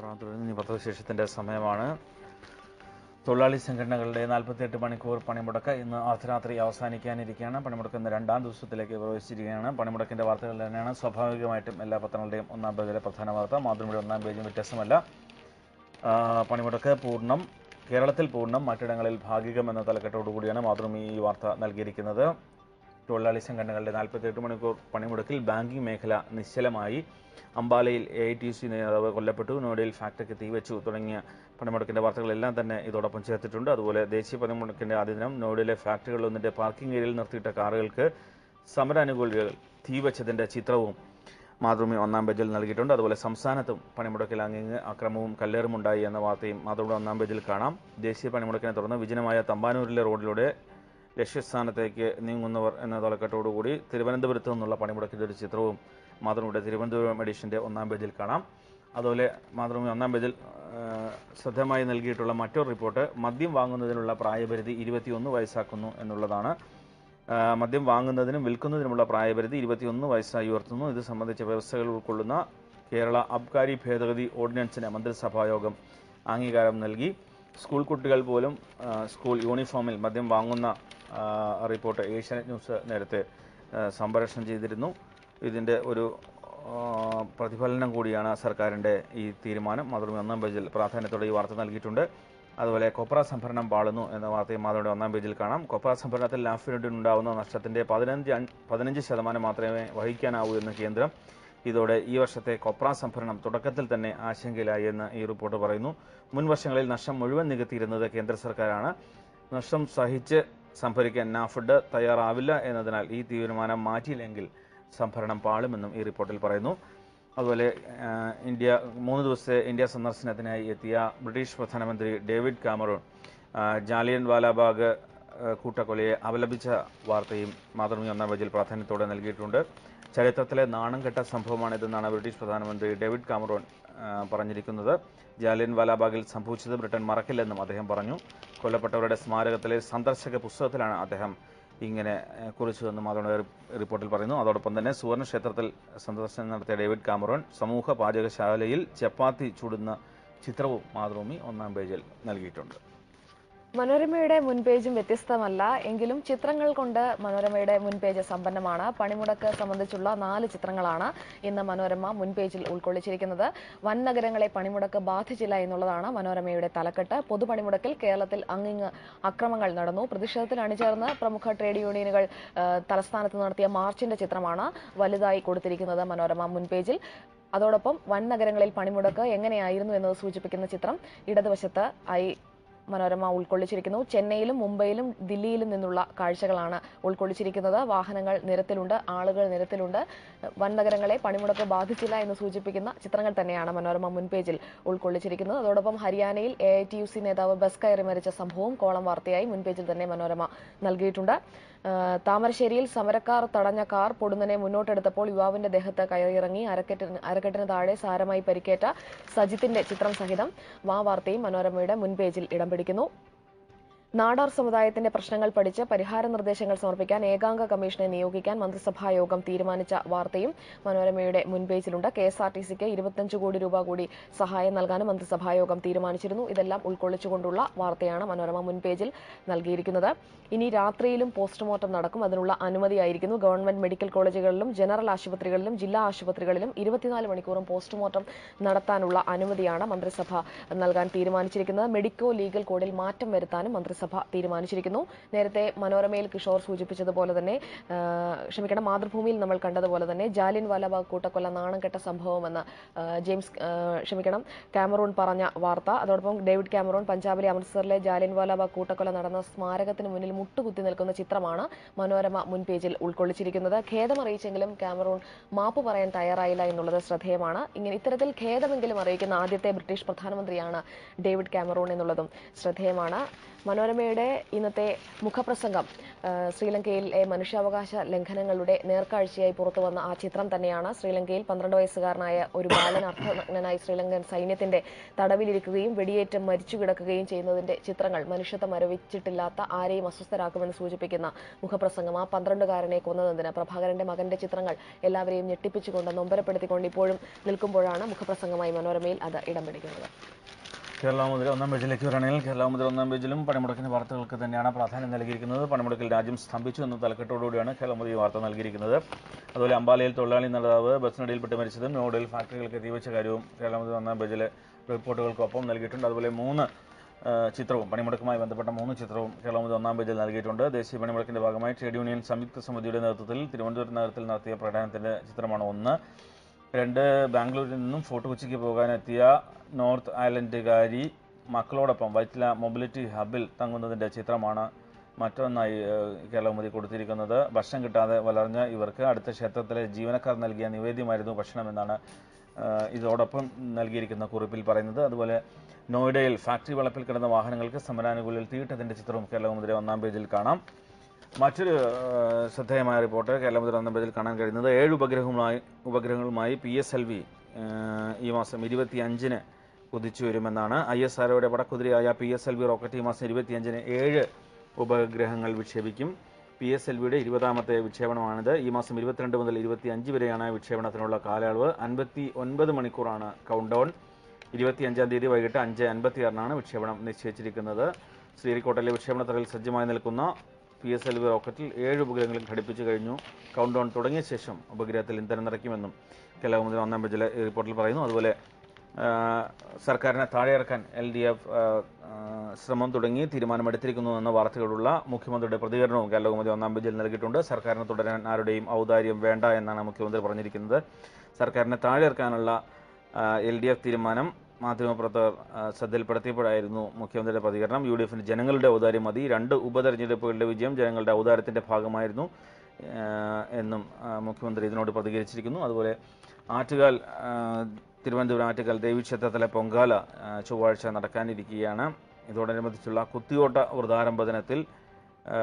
വാർത്തകളാണ് തുടരുന്നത് ഈ പത്രവിശേഷത്തിന്റെ സമയമാണ് തൊഴിലാളി സംഘടനകളുടെ നാൽപ്പത്തിയെട്ട് മണിക്കൂർ പണിമുടക്ക് ഇന്ന് അർദ്ധരാത്രി അവസാനിക്കാനിരിക്കുകയാണ് പണിമുടക്ക് ഇന്ന് രണ്ടാം ദിവസത്തിലേക്ക് പ്രവേശിച്ചിരിക്കുകയാണ് പണിമുടക്കിന്റെ വാർത്തകൾ തന്നെയാണ് സ്വാഭാവികമായിട്ടും എല്ലാ പത്രങ്ങളുടെയും ഒന്നാം പേജിലെ പ്രധാന വാർത്ത മാതൃഭൂമിയുടെ ഒന്നാം പേജും വ്യത്യാസമല്ല ആ, പണിമുടക്ക് പൂർണ്ണം കേരളത്തിൽ പൂർണ്ണം മറ്റിടങ്ങളിൽ ഭാഗികം എന്ന തലക്കെട്ടോടുകൂടിയാണ് മാതൃഭൂമി ഈ വാർത്ത നൽകിയിരിക്കുന്നത് തൊഴിലാളി സംഘടനകളുടെ നാൽപ്പത്തിയെട്ട് മണിക്കൂർ പണിമുടക്കിൽ ബാങ്കിംഗ് മേഖല നിശ്ചലമായി അംബാലയിൽ എ ഐ ടി സി നേതാവ് കൊല്ലപ്പെട്ടു നോയിഡയിൽ ഫാക്ടറിക്ക് തീവച്ചു തുടങ്ങിയ പണിമുടക്കിന്റെ വാർത്തകളെല്ലാം തന്നെ ഇതോടൊപ്പം ചേർത്തിട്ടുണ്ട് അതുപോലെ ദേശീയ പണിമുടക്കിന്റെ ആദ്യ ദിനം നോയിഡയിലെ ഫാക്ടറികളിലൊന്നിന്റെ പാർക്കിംഗ് ഏരിയയിൽ നിർത്തിയിട്ട കാറുകൾക്ക് സമരാനുകൂലികൾ തീവച്ചതിന്റെ ചിത്രവും മാതൃഭൂമി ഒന്നാം പേജിൽ നൽകിയിട്ടുണ്ട് അതുപോലെ സംസ്ഥാനത്തും പണിമുടക്കിൽ അങ്ങിങ്ങ് അക്രമവും കല്ലേറുമുണ്ടായി എന്ന വാർത്തയും മാതൃഭൂമി ഒന്നാം പേജിൽ കാണാം ദേശീയ പണിമുടക്കിനെ തുടർന്ന് വിജനമായ തമ്പാനൂരിലെ റോഡിലൂടെ ലക്ഷ്യസ്ഥാനത്തേക്ക് നീങ്ങുന്നവർ എന്ന തലക്കെട്ടോടുകൂടി തിരുവനന്തപുരത്ത് നിന്നുള്ള പണിമുടക്കിന്റെ ഒരു ചിത്രവും മാതൃഭൂമിയുടെ തിരുവനന്തപുരം എഡിഷന്റെ ഒന്നാം പേജിൽ കാണാം അതുപോലെ മാതൃഭൂമി ഒന്നാം പേജിൽ ആ, ശ്രദ്ധമായി നൽകിയിട്ടുള്ള മറ്റൊരു റിപ്പോർട്ട് മദ്യം വാങ്ങുന്നതിനുള്ള പ്രായപരിധി ഇരുപത്തിയൊന്ന് വയസ്സാക്കുന്നു എന്നുള്ളതാണ് ആ, മദ്യം വാങ്ങുന്നതിനും വിൽക്കുന്നതിനുമുള്ള പ്രായപരിധി ഇരുപത്തിയൊന്ന് വയസ്സായി ഉയർത്തുന്നു ഇത് സംബന്ധിച്ച വ്യവസ്ഥകൾ ഉൾക്കൊള്ളുന്ന കേരള അബ്കാരി ഭേദഗതി ഓർഡിനൻസിന് മന്ത്രിസഭായോഗം അംഗീകാരം നൽകി സ്കൂൾ കുട്ടികൾ പോലും ആ, സ്കൂൾ യൂണിഫോമിൽ മദ്യം വാങ്ങുന്ന ആ, റിപ്പോർട്ട് ഏഷ്യാനെറ്റ് ന്യൂസ് നേരത്തെ ആ, സംപ്രേഷണം ചെയ്തിരുന്നു ഇതിൻ്റെ ഒരു ആ, പ്രതിഫലനം കൂടിയാണ് സർക്കാരിൻ്റെ ഈ തീരുമാനം മാതൃഭൂമി ഒന്നാം പേജിൽ പ്രാധാന്യത്തോടെ ഈ വാർത്ത നൽകിയിട്ടുണ്ട് അതുപോലെ കൊപ്ര സംഭരണം പാളുന്നു എന്ന വാർത്തയും മാതൃഭൂമിയുടെ ഒന്നാം പേജിൽ കാണാം കൊപ്ര സംഭരണത്തിൽ ലാഫിനുണ്ടാവുന്ന നഷ്ടത്തിന്റെ പതിനഞ്ച് അൻ- പതിനഞ്ച് ശതമാനം മാത്രമേ വഹിക്കാനാവൂ എന്ന് കേന്ദ്രം ഇതോടെ ഈ വർഷത്തെ കൊപ്ര സംഭരണം തുടക്കത്തിൽ തന്നെ ആശങ്കയിലായി എന്ന് ഈ റിപ്പോർട്ട് പറയുന്നു മുൻ വർഷങ്ങളിൽ നഷ്ടം മുഴുവൻ നികത്തിയിരുന്നത് കേന്ദ്ര സർക്കാരാണ് നഷ്ടം സഹിച്ച് സംഭരിക്കാൻ നാഫഡ് തയ്യാറാവില്ല എന്നതിനാൽ ഈ തീരുമാനം മാറ്റിയില്ലെങ്കിൽ സംഭരണം പാളുമെന്നും ഈ റിപ്പോർട്ടിൽ പറയുന്നു അതുപോലെ ആ, ഇന്ത്യ മൂന്ന് ദിവസത്തെ ഇന്ത്യ സന്ദർശനത്തിനായി എത്തിയ ബ്രിട്ടീഷ് പ്രധാനമന്ത്രി ഡേവിഡ് കാമറൂൺ ആ, ജാലിയൻ വാലാബാഗ് ആ, കൂട്ടക്കൊലയെ അപലപിച്ച വാർത്തയും മാതൃഭൂമി ഒന്നാം പേജിൽ പ്രാധാന്യത്തോടെ നൽകിയിട്ടുണ്ട് ചരിത്രത്തിലെ നാണം കെട്ട സംഭവമാണിതെന്നാണ് ബ്രിട്ടീഷ് പ്രധാനമന്ത്രി ഡേവിഡ് കാമറൂൺ ആ, പറഞ്ഞിരിക്കുന്നത് ജാലിയൻ വാലാബാഗിൽ സംഭവിച്ചത് ബ്രിട്ടൻ മറക്കില്ലെന്നും അദ്ദേഹം പറഞ്ഞു കൊല്ലപ്പെട്ടവരുടെ സ്മാരകത്തിലെ സന്ദർശക പുസ്തകത്തിലാണ് അദ്ദേഹം ഇങ്ങനെ ഏഹ്, കുറിച്ചതെന്നും അതോടെ റിപ്പോർട്ടിൽ പറയുന്നു അതോടൊപ്പം തന്നെ സുവർണ ക്ഷേത്രത്തിൽ സന്ദർശനം നടത്തിയ ഡേവിഡ് കാമറോൺ സമൂഹ പാചകശാലയിൽ ചപ്പാത്തി ചുടുന്ന ചിത്രവും മാതൃഭൂമി ഒന്നാം പേജിൽ നൽകിയിട്ടുണ്ട് മനോരമയുടെ മുൻപേജും വ്യത്യസ്തമല്ല എങ്കിലും ചിത്രങ്ങൾ കൊണ്ട് മനോരമയുടെ മുൻപേജ് സമ്പന്നമാണ് പണിമുടക്ക് സംബന്ധിച്ചുള്ള നാല് ചിത്രങ്ങളാണ് ഇന്ന് മനോരമ മുൻപേജിൽ ഉൾക്കൊള്ളിച്ചിരിക്കുന്നത് വൻ നഗരങ്ങളെ പണിമുടക്ക് ബാധിച്ചില്ല എന്നുള്ളതാണ് മനോരമയുടെ തലക്കെട്ട് പൊതുപണിമുടക്കിൽ കേരളത്തിൽ അങ്ങിങ്ങ് അക്രമങ്ങൾ നടന്നു പ്രതിഷേധത്തിൽ അണിചേർന്ന് പ്രമുഖ ട്രേഡ് യൂണിയനുകൾ ആ, തലസ്ഥാനത്ത് നടത്തിയ മാർച്ചിന്റെ ചിത്രമാണ് വലുതായി കൊടുത്തിരിക്കുന്നത് മനോരമ മുൻപേജിൽ അതോടൊപ്പം വൻ നഗരങ്ങളിൽ പണിമുടക്ക് എങ്ങനെയായിരുന്നു എന്നത് സൂചിപ്പിക്കുന്ന ചിത്രം ഇടതുവശത്ത് ആയി മനോരമ ഉൾക്കൊള്ളിച്ചിരിക്കുന്നു ചെന്നൈയിലും മുംബൈയിലും ദില്ലിയിലും നിന്നുള്ള കാഴ്ചകളാണ് ഉൾക്കൊള്ളിച്ചിരിക്കുന്നത് വാഹനങ്ങൾ നിരത്തിലുണ്ട് ആളുകൾ നിരത്തിലുണ്ട് വൻ നഗരങ്ങളെ പണിമുടക്ക് ബാധിച്ചില്ല എന്ന് സൂചിപ്പിക്കുന്ന ചിത്രങ്ങൾ തന്നെയാണ് മനോരമ മുൻപേജിൽ ഉൾക്കൊള്ളിച്ചിരിക്കുന്നത് അതോടൊപ്പം ഹരിയാനയിൽ A I T U C നേതാവ് ബസ് കയറി മരിച്ച സംഭവവും കോളം വാർത്തയായി മുൻപേജിൽ തന്നെ മനോരമ നൽകിയിട്ടുണ്ട് ആ, താമരശ്ശേരിയിൽ സമരക്കാർ തടഞ്ഞ കാർ പൊടുന്നനെ മുന്നോട്ടെടുത്തപ്പോൾ യുവാവിന്റെ ദേഹത്ത് കയറിയിറങ്ങി അരക്കെട്ടിന് അരക്കെട്ടിന് താഴെ സാരമായി പരിക്കേറ്റ സജിത്തിന്റെ ചിത്രം സഹിതം വാ വാർത്തയും മനോരമയുടെ മുൻപേജിൽ ഇടം പിടിക്കുന്നു നാടാർ സമുദായത്തിന്റെ പ്രശ്നങ്ങൾ പഠിച്ച് പരിഹാര നിർദ്ദേശങ്ങൾ സമർപ്പിക്കാൻ ഏകാംഗ കമ്മീഷനെ നിയോഗിക്കാൻ മന്ത്രിസഭാ യോഗം തീരുമാനിച്ച വാർത്തയും മനോരമയുടെ മുൻപേജിലുണ്ട് കെ എസ് ആർ ടി സിക്ക് ഇരുപത്തിയഞ്ച് കോടി രൂപ കൂടി സഹായം നൽകാനും മന്ത്രിസഭാ യോഗം തീരുമാനിച്ചിരുന്നു ഇതെല്ലാം ഉൾക്കൊള്ളിച്ചുകൊണ്ടുള്ള വാർത്തയാണ് മനോരമ മുൻപേജിൽ നൽകിയിരിക്കുന്നത് ഇനി രാത്രിയിലും പോസ്റ്റ്മോർട്ടം നടക്കും അതിനുള്ള അനുമതിയായിരിക്കുന്നു ഗവൺമെന്റ് മെഡിക്കൽ കോളേജുകളിലും ജനറൽ ആശുപത്രികളിലും ജില്ലാ ആശുപത്രികളിലും ഇരുപത്തിനാല് മണിക്കൂറും പോസ്റ്റ്മോർട്ടം നടത്താനുള്ള അനുമതിയാണ് മന്ത്രിസഭ നൽകാൻ തീരുമാനിച്ചിരിക്കുന്നത് മെഡിക്കോ ലീഗൽ കോഡിൽ മാറ്റം വരുത്താനും മന്ത്രിസഭ തീരുമാനിച്ചിരിക്കുന്നു നേരത്തെ മനോരമയിൽ കിഷോർ സൂചിപ്പിച്ചതുപോലെ തന്നെ ആ, ക്ഷമിക്കണം മാതൃഭൂമിയിൽ നമ്മൾ കണ്ടതുപോലെ തന്നെ ജാലിയൻ വാലാബാഗ് കൂട്ടക്കൊല നാണം കെട്ട സംഭവമെന്ന് ആ, ജെയിംസ് ആ, ക്ഷമിക്കണം കാമറൂൺ പറഞ്ഞ വാർത്ത അതോടൊപ്പം ഡേവിഡ് കാമറൂൺ പഞ്ചാബിലെ അമൃത്സറിലെ ജാലിയൻ വാലാബാഗ് കൂട്ടക്കൊല നടന്ന സ്മാരകത്തിന് മുന്നിൽ മുട്ടുകുത്തി നിൽക്കുന്ന ചിത്രമാണ് മനോരമ മുൻപേജിൽ ഉൾക്കൊള്ളിച്ചിരിക്കുന്നത് ഖേദമറിയിച്ചെങ്കിലും കാമറൂൺ മാപ്പ് പറയാൻ തയ്യാറായില്ല എന്നുള്ളത് ശ്രദ്ധേയമാണ് ഇങ്ങനെ ഇത്തരത്തിൽ ഖേദമെങ്കിലും അറിയിക്കുന്ന ആദ്യത്തെ ബ്രിട്ടീഷ് പ്രധാനമന്ത്രിയാണ് ഡേവിഡ് കാമറൂൺ എന്നുള്ളതും ശ്രദ്ധേയമാണ് മനോരമ മനോരമയുടെ ഇന്നത്തെ മുഖപ്രസംഗം ആ, ശ്രീലങ്കയിലെ മനുഷ്യാവകാശ ലംഘനങ്ങളുടെ നേർക്കാഴ്ചയായി പുറത്തു വന്ന ആ ചിത്രം തന്നെയാണ് ശ്രീലങ്കയിൽ പന്ത്രണ്ട് വയസ്സുകാരനായ ഒരു ബാലൻ അർത്ഥനഗ്നനായി ശ്രീലങ്കൻ സൈന്യത്തിന്റെ തടവിലിരിക്കുകയും വെടിയേറ്റ് മരിച്ചു കിടക്കുകയും ചെയ്യുന്നതിന്റെ ചിത്രങ്ങൾ മനുഷ്യത്വം മരവിച്ചിട്ടില്ലാത്ത ആരെയും അസ്വസ്ഥരാക്കുമെന്ന് സൂചിപ്പിക്കുന്ന മുഖപ്രസംഗം ആ പന്ത്രണ്ടുകാരനെ കൊന്നതെന്തിന് പ്രഭാകരന്റെ മകന്റെ ചിത്രങ്ങൾ എല്ലാവരെയും ഞെട്ടിപ്പിച്ചുകൊണ്ട് നൊമ്പരപ്പെടുത്തിക്കൊണ്ട് ഇപ്പോഴും നിൽക്കുമ്പോഴാണ് മുഖപ്രസംഗമായി മനോരമയിൽ അത് ഇടം പിടിക്കുന്നത് കേരള മുതൽ ഒന്നാം പേജിലേക്ക് വരികയാണെങ്കിൽ കേരള മുതൽ ഒന്നാം പേജിലും പണിമുടക്കിന്റെ വാർത്തകൾക്ക് തന്നെയാണ് പ്രാധാന്യം നൽകിയിരിക്കുന്നത് പണിമുടക്കിൽ രാജ്യം സ്തംഭിച്ചു എന്ന തലക്കെട്ടോടുകൂടിയാണ് കേരള മുതൽ ഈ വാർത്ത നൽകിയിരിക്കുന്നത് അതുപോലെ അമ്പാലയിൽ തൊഴിലാളി നേതാവ് ബസ്സിനടിയിൽപ്പെട്ട് മരിച്ചതും നോഡൽ ഫാക്ടറികൾക്ക് തീവച്ച കാര്യവും കേരള മുതൽ ഒന്നാം പേജിലെ റിപ്പോർട്ടുകൾക്കൊപ്പം നൽകിയിട്ടുണ്ട് അതുപോലെ മൂന്ന് ആ, ചിത്രവും പണിമുടക്കുമായി ബന്ധപ്പെട്ട മൂന്ന് ചിത്രവും കേരള മുതൽ ഒന്നാം പേജിൽ നൽകിയിട്ടുണ്ട് ദേശീയ പണിമുടക്കിന്റെ ഭാഗമായി ട്രേഡ് യൂണിയൻ സംയുക്ത സമിതിയുടെ നേതൃത്വത്തിൽ തിരുവനന്തപുരം നഗരത്തിൽ നടത്തിയ പ്രകടനത്തിന്റെ ചിത്രമാണ് ഒന്ന് രണ്ട് ബാംഗ്ലൂരിൽ നിന്നും ഫോർട്ട് കൊച്ചിക്ക് പോകാനെത്തിയ നോർത്ത് ഐലൻഡുകാരി മക്കളോടൊപ്പം വൈറ്റില മൊബിലിറ്റി ഹബിൽ തങ്ങുന്നതിന്റെ ചിത്രമാണ് മറ്റൊന്നായി ഏഹ്, കേരളമുതി കൊടുത്തിരിക്കുന്നത് ഭക്ഷണം കിട്ടാതെ വളർന്ന ഇവർക്ക് അടുത്ത ക്ഷേത്രത്തിലെ ജീവനക്കാർ നൽകിയ നിവേദ്യമായിരുന്നു ഭക്ഷണമെന്നാണ് ഏഹ്, ഇതോടൊപ്പം നൽകിയിരിക്കുന്ന കുറിപ്പിൽ പറയുന്നത് അതുപോലെ നോയിഡയിൽ ഫാക്ടറി വളപ്പിൽ കിടന്ന വാഹനങ്ങൾക്ക് സമരാനുകൂലിൽ തീയിട്ടതിന്റെ ചിത്രവും കേരളമുദ്ര ഒന്നാം പേജിൽ കാണാം മറ്റൊരു ഏഹ്, ശ്രദ്ധേയമായ റിപ്പോർട്ട് കേരളമുദ്ര ഒന്നാം പേജിൽ കാണാൻ കഴിയുന്നത് ഏഴ് ഉപഗ്രഹങ്ങളുമായി ഉപഗ്രഹങ്ങളുമായി പി എസ് എൽ വി ഈ മാസം ഇരുപത്തിയഞ്ചിന് കുതിച്ചു വരുമെന്നാണ് ഐ എസ് ആർഒയുടെ വടക്കുതിരയായ P S L V rocket ഈ മാസം ഇരുപത്തിയഞ്ചിന് ഏഴ് ഉപഗ്രഹങ്ങൾ വിക്ഷേപിക്കും പി എസ് എൽ വിയുടെ ഇരുപതാമത്തെ വിക്ഷേപണമാണിത് ഈ മാസം ഇരുപത്തിരണ്ട് മുതൽ ഇരുപത്തിയഞ്ച് വരെയാണ് വിക്ഷേപണത്തിനുള്ള കാലയളവ് അൻപത്തി ഒൻപത് മണിക്കൂറാണ് കൗണ്ട് ഡൗൺ ഇരുപത്തിയഞ്ചാം തീയതി വൈകിട്ട് അഞ്ച് അൻപത്തിയാറിനാണ് വിക്ഷേപണം നിശ്ചയിച്ചിരിക്കുന്നത് ശ്രീഹരിക്കോട്ടയിലെ വിക്ഷേപണത്തറയിൽ സജ്ജമായി നിൽക്കുന്ന പി എസ് എൽ വി റോക്കറ്റിൽ ഏഴ് ഉപഗ്രഹങ്ങളും ഘടിപ്പിച്ചു കഴിഞ്ഞു കൗണ്ട് ഡൗൺ തുടങ്ങിയ ശേഷം ഉപഗ്രഹത്തിൽ ഇന്ധനം നിറയ്ക്കുമെന്നും കേരളമുദ്ര ഒന്നാം പേജിലെ ഈ റിപ്പോർട്ടിൽ പറയുന്നു അതുപോലെ ആ, സർക്കാരിനെ താഴെയിറക്കാൻ എൽ ഡി എഫ് ശ്രമം തുടങ്ങി തീരുമാനമെടുത്തിരിക്കുന്നു എന്ന വാർത്തകളുള്ള മുഖ്യമന്ത്രിയുടെ പ്രതികരണവും കേരളകൗമുദി ഒന്നാം പേജിൽ നൽകിയിട്ടുണ്ട് സർക്കാരിന് തുടരാൻ ആരുടെയും ഔദാര്യം വേണ്ട എന്നാണ് മുഖ്യമന്ത്രി പറഞ്ഞിരിക്കുന്നത് സർക്കാരിനെ താഴെയിറക്കാനുള്ള എൽ ഡി എഫ് തീരുമാനം മാധ്യമപ്രവർത്തകർ ആ, ശ്രദ്ധയിൽപ്പെടുത്തിയപ്പോഴായിരുന്നു മുഖ്യമന്ത്രിയുടെ പ്രതികരണം യു ഡി എഫിന് ജനങ്ങളുടെ ഔദാര്യം മതി രണ്ട് ഉപതെരഞ്ഞെടുപ്പുകളുടെ വിജയം ജനങ്ങളുടെ ഔദാര്യത്തിന്റെ ഭാഗമായിരുന്നു ആ, എന്നും ആ, മുഖ്യമന്ത്രി ഇതിനോട് പ്രതികരിച്ചിരിക്കുന്നു അതുപോലെ ആറ്റുകാൽ ആ, തിരുവനന്തപുരം ആറ്റുകാൽ ദേവീക്ഷേത്രത്തിലെ പൊങ്കാല ആ, ചൊവ്വാഴ്ച നടക്കാനിരിക്കുകയാണ് ഇതോടനുബന്ധിച്ചുള്ള കുത്തിയോട്ട വൃതാരംഭ ദിനത്തിൽ ആ,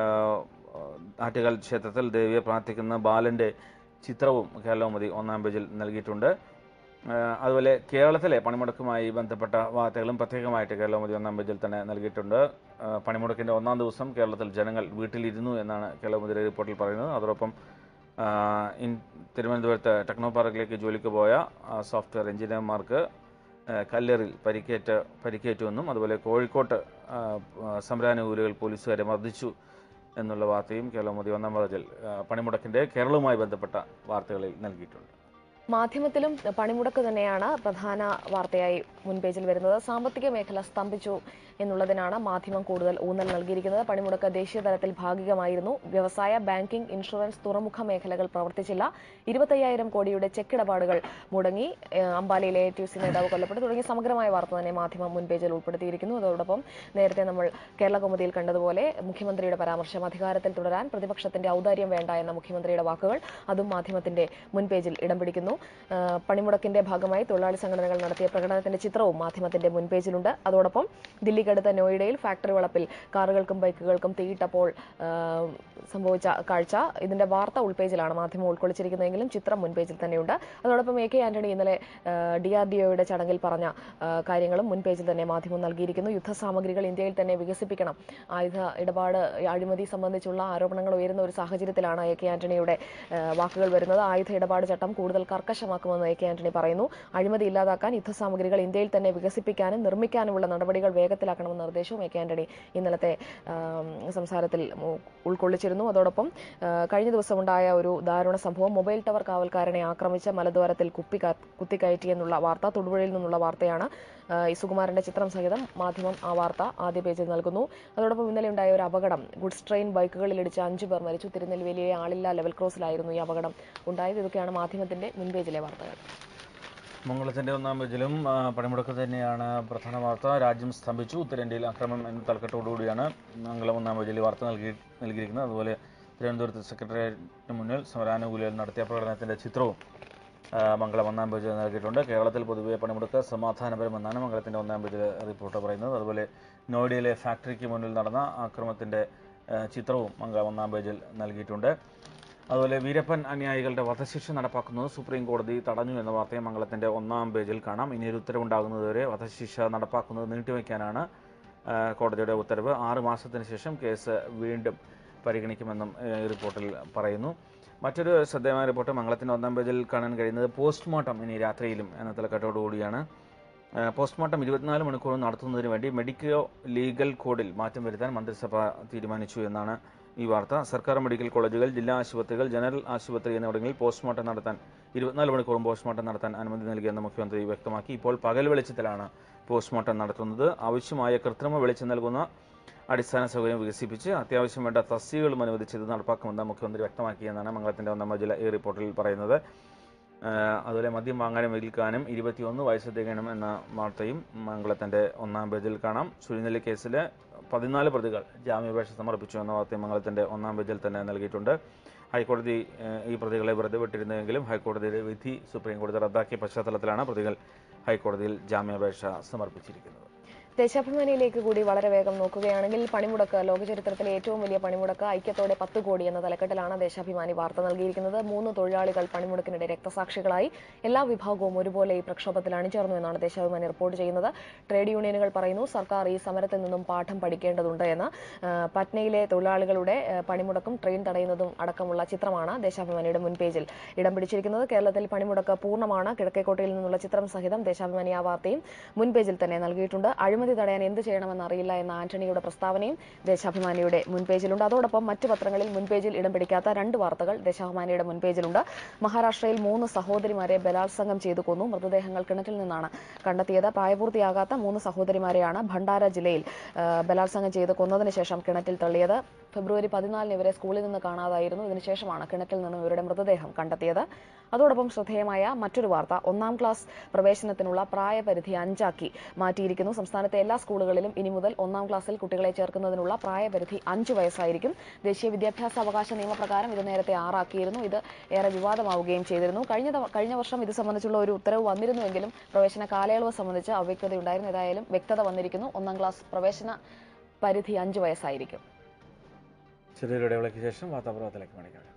ആറ്റുകാൽ ക്ഷേത്രത്തിൽ ദേവിയെ പ്രാർത്ഥിക്കുന്ന ബാലന്റെ ചിത്രവും കേരളമതി ഒന്നാം പേജിൽ നൽകിയിട്ടുണ്ട് ആ, അതുപോലെ കേരളത്തിലെ പണിമുടക്കുമായി ബന്ധപ്പെട്ട വാർത്തകളും പ്രത്യേകമായിട്ട് കേരളമതി ഒന്നാം പേജിൽ തന്നെ നൽകിയിട്ടുണ്ട് ആ, പണിമുടക്കിന്റെ ഒന്നാം ദിവസം കേരളത്തിൽ ജനങ്ങൾ വീട്ടിലിരുന്നു എന്നാണ് കേരളമതി റിപ്പോർട്ടിൽ പറയുന്നത് അതോടൊപ്പം ആ, ഇൻ- തിരുവനന്തപുരത്ത് ടെക്നോ പാർക്കിലേക്ക് ജോലിക്ക് പോയ ആ, സോഫ്റ്റ്വെയർ എഞ്ചിനീയർമാർക്ക് ആ, കല്ലേറിൽ പരിക്കേറ്റ് പരിക്കേറ്റുവെന്നും അതുപോലെ കോഴിക്കോട്ട് ആ, ആ, സമരാനുകൂലികൾ പോലീസുകാരെ മർദ്ദിച്ചു എന്നുള്ള വാർത്തയും കേരളമോദി ഒന്നാം പേജിൽ ആ, പണിമുടക്കിന്റെ കേരളവുമായി ബന്ധപ്പെട്ട വാർത്തകളിൽ നൽകിയിട്ടുണ്ട് മാധ്യമത്തിലും പണിമുടക്ക് തന്നെയാണ് പ്രധാന വാർത്തയായി മുൻപേജിൽ വരുന്നത് സാമ്പത്തിക മേഖല സ്തംഭിച്ചു എന്നുള്ളതിനാണ് മാധ്യമം കൂടുതൽ ഊന്നൽ നൽകിയിരിക്കുന്നത് പണിമുടക്ക് ദേശീയ തലത്തിൽ ഭാഗികമായിരുന്നു വ്യവസായ ബാങ്കിംഗ് ഇൻഷുറൻസ് തുറമുഖ മേഖലകൾ പ്രവർത്തിച്ചില്ല ഇരുപത്തയ്യായിരം കോടിയുടെ ചെക്ക് ഇടപാടുകൾ മുടങ്ങി ഏഹ് അംബാലയിലെ ടി സി നേതാവ് കൊല്ലപ്പെട്ടു തുടങ്ങിയ സമഗ്രമായ വാർത്ത തന്നെ മാധ്യമം മുൻപേജിൽ ഉൾപ്പെടുത്തിയിരിക്കുന്നു അതോടൊപ്പം നേരത്തെ നമ്മൾ കേരള കൗമുദിയിൽ കണ്ടതുപോലെ മുഖ്യമന്ത്രിയുടെ പരാമർശം അധികാരത്തിൽ തുടരാൻ പ്രതിപക്ഷത്തിന്റെ ഔദാര്യം വേണ്ട എന്ന മുഖ്യമന്ത്രിയുടെ വാക്കുകൾ അതും മാധ്യമത്തിന്റെ മുൻപേജിൽ ഇടം പിടിക്കുന്നു ഏഹ് പണിമുടക്കിന്റെ ഭാഗമായി തൊഴിലാളി സംഘടനകൾ നടത്തിയ പ്രകടനത്തിന്റെ ചിത്രവും മാധ്യമത്തിന്റെ മുൻപേജിലുണ്ട് അതോടൊപ്പം ദില്ലിക്കടുത്ത നോയിഡയിൽ ഫാക്ടറി വളപ്പിൽ കാറുകൾക്കും ബൈക്കുകൾക്കും തീയിട്ടപ്പോൾ ഏഹ് സംഭവിച്ച കാഴ്ച ഇതിന്റെ വാർത്ത ഉൾപേജിലാണ് മാധ്യമം ഉൾക്കൊള്ളിച്ചിരിക്കുന്നതെങ്കിലും ചിത്രം മുൻപേജിൽ തന്നെയുണ്ട് അതോടൊപ്പം എ കെ ആന്റണി ഇന്നലെ ഡി ആർ ഡി ഒയുടെ ചടങ്ങിൽ പറഞ്ഞ ആ, കാര്യങ്ങളും മുൻപേജിൽ തന്നെ മാധ്യമം നൽകിയിരിക്കുന്നു യുദ്ധസാമഗ്രികൾ ഇന്ത്യയിൽ തന്നെ വികസിപ്പിക്കണം ആയുധ ഇടപാട് അഴിമതി സംബന്ധിച്ചുള്ള ആരോപണങ്ങൾ ഉയരുന്ന ഒരു സാഹചര്യത്തിലാണ് എ കെ ആന്റണിയുടെ ആ, വാക്കുകൾ വരുന്നത് ആയുധ ഇടപാട് ചട്ടം കൂടുതൽ കർക്കശമാക്കുമെന്ന് എ കെ ആന്റണി പറയുന്നു അഴിമതി ഇല്ലാതാക്കാൻ യുദ്ധസാമഗ്രികൾ ഇന്ത്യയിൽ തന്നെ വികസിപ്പിക്കാനും നിർമ്മിക്കാനുമുള്ള നടപടികൾ വേഗത്തിലാക്കണമെന്ന നിർദ്ദേശവും എ കെ ആന്റണി ഇന്നലത്തെ ആ, സംസാരത്തിൽ ഉ- ഉൾക്കൊള്ളിച്ചിരുന്നു അതോടൊപ്പം ആ, കഴിഞ്ഞ ദിവസമുണ്ടായ ഒരു ദാരുണ സംഭവം മൊബൈൽ ടവർ കാവൽക്കാരനെ ആക്രമിച്ച മലദ്വാരത്തിൽ കുപ്പി ക- കുത്തിക്കയറ്റി എന്നുള്ള വാർത്ത തൊടുപുഴയിൽ നിന്നുള്ള വാർത്തയാണ് ആ, ഈ സുകുമാരന്റെ ചിത്രം സഹിതം മാധ്യമം ആ വാർത്ത ആദ്യ പേജിൽ നൽകുന്നു അതോടൊപ്പം ഇന്നലെ ഉണ്ടായ ഒരു അപകടം ഗുഡ്സ് ട്രെയിൻ ബൈക്കുകളിൽ ഇടിച്ച് അഞ്ചു പേർ മരിച്ചു തിരുനെൽവേലിയിലെ ആളില്ല ലെവൽ ക്രോസിലായിരുന്നു ഈ അപകടം ഉണ്ടായത് ഇതൊക്കെയാണ് മാധ്യമത്തിന്റെ മുൻപേജിലെ വാർത്തകൾ മംഗളത്തിന്റെ ഒന്നാം പേജിലും ആ, പണിമുടക്ക് തന്നെയാണ് പ്രധാന വാർത്ത രാജ്യം സ്തംഭിച്ചു ഉത്തരേന്ത്യയിൽ അക്രമം എന്ന തലക്കെട്ടോടുകൂടിയാണ് മംഗളം ഒന്നാം പേജിൽ ഈ വാർത്ത നൽകി നൽകിയിരിക്കുന്നത് അതുപോലെ തിരുവനന്തപുരത്ത് സെക്രട്ടേറിയറ്റിന് മുന്നിൽ സമരാനുകൂലികൾ നടത്തിയ പ്രകടനത്തിന്റെ ചിത്രവും ആ, മംഗളം ഒന്നാം പേജിൽ നൽകിയിട്ടുണ്ട് കേരളത്തിൽ പൊതുവെ പണിമുടക്ക് സമാധാനപരമെന്നാണ് മംഗളത്തിന്റെ ഒന്നാം പേജിൽ റിപ്പോർട്ട് പറയുന്നത് അതുപോലെ നോയിഡയിലെ ഫാക്ടറിക്ക് മുന്നിൽ നടന്ന ആക്രമണത്തിന്റെ ആ, ചിത്രവും മംഗളം ഒന്നാം പേജിൽ നൽകിയിട്ടുണ്ട് അതുപോലെ വീരപ്പൻ അനുയായികളുടെ വധശിക്ഷ നടപ്പാക്കുന്നത് സുപ്രീം കോടതി തടഞ്ഞു എന്ന വാർത്തയും മംഗളത്തിന്റെ ഒന്നാം പേജിൽ കാണാം ഇനി ഒരു ഉത്തരവുണ്ടാകുന്നതുവരെ വധശിക്ഷ നടപ്പാക്കുന്നത് നീട്ടിവെക്കാനാണ് ആ, കോടതിയുടെ ഉത്തരവ് ആറ് മാസത്തിന് ശേഷം കേസ് വീണ്ടും പരിഗണിക്കുമെന്നും ആ, ഈ റിപ്പോർട്ടിൽ പറയുന്നു മറ്റൊരു ശ്രദ്ധേയമായ റിപ്പോർട്ട് മംഗളത്തിന്റെ ഒന്നാം പേജിൽ കാണാൻ കഴിയുന്നത് പോസ്റ്റ്മോർട്ടം ഇനി രാത്രിയിലും എന്ന തലക്കെട്ടോടുകൂടിയാണ് ആ, പോസ്റ്റ്മോർട്ടം ഇരുപത്തിനാല് മണിക്കൂർ നടത്തുന്നതിന് വേണ്ടി മെഡിക്കോ ലീഗൽ കോഡിൽ മാറ്റം വരുത്താൻ മന്ത്രിസഭ തീരുമാനിച്ചു എന്നാണ് ഈ വാർത്ത സർക്കാർ മെഡിക്കൽ കോളേജുകൾ ജില്ലാ ആശുപത്രികൾ ജനറൽ ആശുപത്രി എന്നിവിടങ്ങളിൽ പോസ്റ്റ്മോർട്ടം നടത്താൻ ഇരുപത്തിനാല് മണിക്കൂറും പോസ്റ്റ്മോർട്ടം നടത്താൻ അനുമതി നൽകിയെന്ന് മുഖ്യമന്ത്രി വ്യക്തമാക്കി ഇപ്പോൾ പകൽ വെളിച്ചത്തിലാണ് പോസ്റ്റ്മോർട്ടം നടത്തുന്നത് ആവശ്യമായ കൃത്രിമ വെളിച്ചം നൽകുന്ന അടിസ്ഥാന സൗകര്യം വികസിപ്പിച്ച് അത്യാവശ്യം വേണ്ട തസ്തികകളും അനുവദിച്ച് ഇത് നടപ്പാക്കുമെന്ന് മുഖ്യമന്ത്രി വ്യക്തമാക്കിയെന്നാണ് മംഗളത്തിന്റെ ഒന്നാം ജില്ല ഈ റിപ്പോർട്ടിൽ പറയുന്നത് ആഹ് അതുപോലെ മദ്യം വാങ്ങാനും വിൽക്കാനും ഇരുപത്തിയൊന്ന് വയസ്സ് തികയണം എന്ന വാർത്തയും മംഗളത്തിന്റെ ഒന്നാം പേജിൽ കാണാം സുരിനെല്ലി കേസിലെ പതിനാല് പ്രതികൾ ജാമ്യാപേക്ഷ സമർപ്പിച്ചു എന്ന വാർത്തയും മംഗളത്തിന്റെ ഒന്നാം പേജിൽ തന്നെ നൽകിയിട്ടുണ്ട് ഹൈക്കോടതി ആഹ് ഈ പ്രതികളെ വെറുതെ വിട്ടിരുന്നെങ്കിലും ഹൈക്കോടതിയുടെ വിധി സുപ്രീം കോടതി റദ്ദാക്കിയ പശ്ചാത്തലത്തിലാണ് പ്രതികൾ ഹൈക്കോടതിയിൽ ജാമ്യാപേക്ഷ സമർപ്പിച്ചിരിക്കുന്നത് ദേശാഭിമാനിയിലേക്ക് കൂടി വളരെ വേഗം നോക്കുകയാണെങ്കിൽ പണിമുടക്ക് ലോകചരിത്രത്തിലെ ഏറ്റവും വലിയ പണിമുടക്ക് ഐക്യത്തോടെ പത്ത് കോടി എന്ന തലക്കെട്ടിലാണ് ദേശാഭിമാനി വാർത്ത നൽകിയിരിക്കുന്നത് മൂന്ന് തൊഴിലാളികൾ പണിമുടക്കിനിടെ രക്തസാക്ഷികളായി എല്ലാ വിഭാഗവും ഒരുപോലെ ഈ പ്രക്ഷോഭത്തിൽ അണിചേർന്നു എന്നാണ് ദേശാഭിമാനി റിപ്പോർട്ട് ചെയ്യുന്നത് ട്രേഡ് യൂണിയനുകൾ പറയുന്നു സർക്കാർ ഈ സമരത്തിൽ നിന്നും പാഠം പഠിക്കേണ്ടതുണ്ട് എന്ന് ആ, പട്നയിലെ തൊഴിലാളികളുടെ ആ, പണിമുടക്കും ട്രെയിൻ തടയുന്നതും അടക്കമുള്ള ചിത്രമാണ് ദേശാഭിമാനിയുടെ മുൻപേജിൽ ഇടം പിടിച്ചിരിക്കുന്നത് കേരളത്തിൽ പണിമുടക്ക് പൂർണ്ണമാണ് കിഴക്കേക്കോട്ടയിൽ നിന്നുള്ള ചിത്രം സഹിതം ദേശാഭിമാനി ആ വാർത്തയും മുൻപേജിൽ തന്നെ നൽകിയിട്ടുണ്ട് അഴിമതി തടയാൻ എന്ത് ചെയ്യണമെന്ന് അറിയില്ല എന്ന ആന്റണിയുടെ പ്രസ്താവനയും ദേശാഭിമാനിയുടെ മുൻപേജിലുണ്ട് അതോടൊപ്പം മറ്റ് പത്രങ്ങളിൽ മുൻപേജിൽ ഇടം പിടിക്കാത്ത രണ്ട് വാർത്തകൾ ദേശാഭിമാനിയുടെ മുൻപേജിലുണ്ട് മഹാരാഷ്ട്രയിൽ മൂന്ന് സഹോദരിമാരെ ബലാത്സംഗം ചെയ്തു കൊന്നു മൃതദേഹങ്ങൾ കിണറ്റിൽ നിന്നാണ് കണ്ടെത്തിയത് പ്രായപൂർത്തിയാകാത്ത മൂന്ന് സഹോദരിമാരെയാണ് ഭണ്ഡാര ജില്ലയിൽ ആ, ബലാത്സംഗം ചെയ്ത് കൊന്നതിന് ശേഷം കിണറ്റിൽ തള്ളിയത് ഫെബ്രുവരി പതിനാലിന് ഇവരെ സ്കൂളിൽ നിന്ന് കാണാതായിരുന്നു ഇതിനുശേഷമാണ് കിണറ്റിൽ നിന്നും ഇവരുടെ മൃതദേഹം കണ്ടെത്തിയത് അതോടൊപ്പം ശ്രദ്ധേയമായ മറ്റൊരു വാർത്ത ഒന്നാം ക്ലാസ് പ്രവേശനത്തിനുള്ള പ്രായപരിധി അഞ്ചാക്കി മാറ്റിയിരിക്കുന്നു സംസ്ഥാനത്തെ എല്ലാ സ്കൂളുകളിലും ഇനി മുതൽ ഒന്നാം ക്ലാസ്സിൽ കുട്ടികളെ ചേർക്കുന്നതിനുള്ള പ്രായപരിധി അഞ്ചു വയസ്സായിരിക്കും ദേശീയ വിദ്യാഭ്യാസ അവകാശ നിയമപ്രകാരം ഇത് നേരത്തെ ആറാക്കിയിരുന്നു ഇത് ഏറെ വിവാദമാവുകയും ചെയ്തിരുന്നു കഴിഞ്ഞ തവ- കഴിഞ്ഞ വർഷം ഇത് സംബന്ധിച്ചുള്ള ഒരു ഉത്തരവ് വന്നിരുന്നുവെങ്കിലും പ്രവേശന കാലയളവ് സംബന്ധിച്ച് അവ്യക്തതയുണ്ടായിരുന്നു ഏതായാലും വ്യക്തത വന്നിരിക്കുന്നു ഒന്നാം ക്ലാസ് പ്രവേശന പരിധി അഞ്ചു വയസ്സായിരിക്കും ചെറിയൊരു ഇടവേളയ്ക്ക് ശേഷം വാർത്താപ്രവർത്തനത്തിലേക്ക് മണിക്കാം